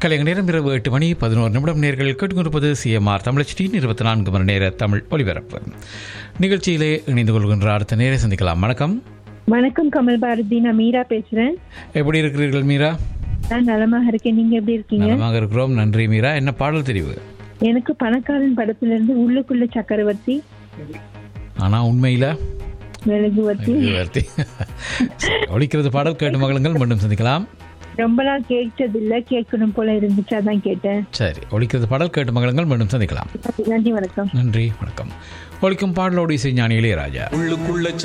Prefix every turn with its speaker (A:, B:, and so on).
A: கலைஞ நேரம் இரவு எட்டு மணி பதினோரு நிமிடம் நேர்கள் கேட்டுக்கொண்டிருப்பது சிஎம்ஆர் தமிழச்சியின் இருபத்தி நான்கு மணி நேர தமிழ் ஒலிபரப்பு நிகழ்ச்சியிலே இணைந்து கொள்கின்ற அடுத்த நேரை சந்திக்கலாம் வணக்கம்
B: வணக்கம் கமல் பாரதி நான் மீரா பேசுறேன்
A: எப்படி இருக்கிறீர்கள் மீரா
B: நான் நலமாக இருக்கேன் நீங்க எப்படி இருக்கீங்க
A: நலமாக இருக்கிறோம் நன்றி மீரா என்ன பாடல் தெரிவு
B: எனக்கு பணக்காரன் படத்துல இருந்து உள்ளுக்குள்ள சக்கரவர்த்தி
A: ஆனா உண்மையில
B: மெழுகுவர்த்தி
A: வார்த்தை ஒழிக்கிறது பாடல் கேட்டு மகளுங்கள் மீண்டும் சந்திக்கலாம்
B: ரொம்ப நாள் கேட்டது இல்ல கேட்கணும் போல இருந்துச்சு அதான் கேட்டேன்
A: சரி ஒழிக்கிறது பாடல் கேட்டு மகளுங்கள் மீண்டும் சந்திக்கலாம்
B: நன்றி வணக்கம்
A: நன்றி வணக்கம் ஒழிக்கும் பாடலோடு இசை ஞானி இளையராஜா
C: உள்ளுக்குள்ள